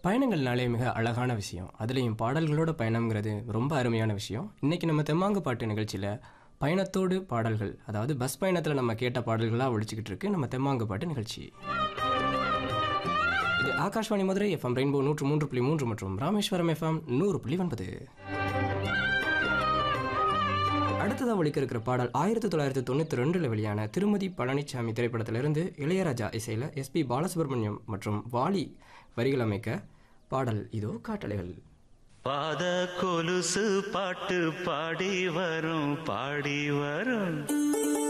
பயணங்கள்னாலே மிக அழகான விஷயம் அதுலேயும் பாடல்களோட பயணம்ங்கிறது ரொம்ப அருமையான விஷயம் இன்னைக்கு நம்ம தெம்மாங்கு பாட்டு நிகழ்ச்சியில் பயணத்தோடு பாடல்கள் அதாவது பஸ் பயணத்தில் நம்ம கேட்ட பாடல்களாக ஒழிச்சிக்கிட்டு இருக்கு நம்ம தெம்மாங்கு பாட்டு நிகழ்ச்சி இது ஆகாஷ்வாணி மதுரை எஃப்எம் ரெயின்போ நூற்று மூன்று புள்ளி மூன்று மற்றும் ராமேஸ்வரம் எஃப்எம் நூறு புள்ளி ஒன்பது அடுத்ததாக ஒழிக்க இருக்கிற பாடல் ஆயிரத்தி தொள்ளாயிரத்தி தொண்ணூற்றி ரெண்டில் வெளியான திருமதி பழனிசாமி திரைப்படத்திலிருந்து இளையராஜா இசையில் எஸ்பி பாலசுப்ரமணியம் மற்றும் வாலி வரிகள் அமைக்க பாடல் இதோ காட்டலைகள் பாத கொலுசு பாட்டு பாடி வரும் பாடி வரும்